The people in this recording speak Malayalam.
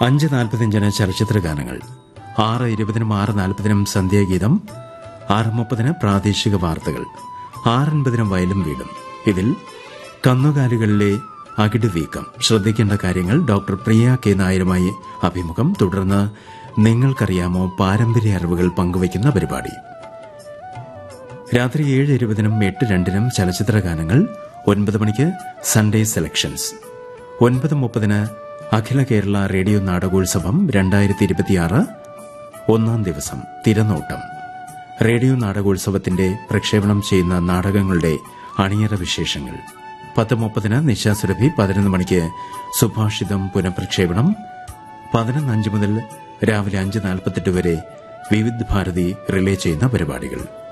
അഞ്ച് നാൽപ്പത്തിയഞ്ചിന് ചലച്ചിത്ര ഗാനങ്ങൾ ആറ് ഇരുപതിനും ആറ് നാൽപ്പതിനും സന്ധ്യാഗീതം ആറ് മുപ്പതിന് പ്രാദേശിക വാർത്തകൾ ആറൻപതിനും വയലും വീടും ഇതിൽ കന്നുകാലികളിലെ അകിട് വീക്കം ശ്രദ്ധിക്കേണ്ട കാര്യങ്ങൾ ഡോക്ടർ പ്രിയ കെ നായരുമായി അഭിമുഖം തുടർന്ന് നിങ്ങൾക്കറിയാമോ പാരമ്പര്യ അറിവുകൾ പങ്കുവയ്ക്കുന്ന പരിപാടി രാത്രി ഏഴ് ഇരുപതിനും എട്ട് രണ്ടിനും ചലച്ചിത്ര ഗാനങ്ങൾ ഒൻപത് മണിക്ക് സൺഡേ സെലക്ഷൻസ് ഒൻപത് മുപ്പതിന് അഖില കേരള റേഡിയോ നാടകോത്സവം രണ്ടായിരത്തി ഇരുപത്തിയാറ് ഒന്നാം ദിവസം തിരനോട്ടം റേഡിയോ നാടകോത്സവത്തിന്റെ പ്രക്ഷേപണം ചെയ്യുന്ന നാടകങ്ങളുടെ അണിയറ വിശേഷങ്ങൾ പത്ത് മുപ്പതിന് നിശാസുരഭി പതിനൊന്ന് മണിക്ക് സുഭാഷിതം പുനഃപ്രക്ഷേപണം പതിനൊന്ന് അഞ്ച് മുതൽ രാവിലെ അഞ്ച് നാൽപ്പത്തെട്ട് വരെ വിവിധ് ഭാരതി റിലേ ചെയ്യുന്ന പരിപാടികൾ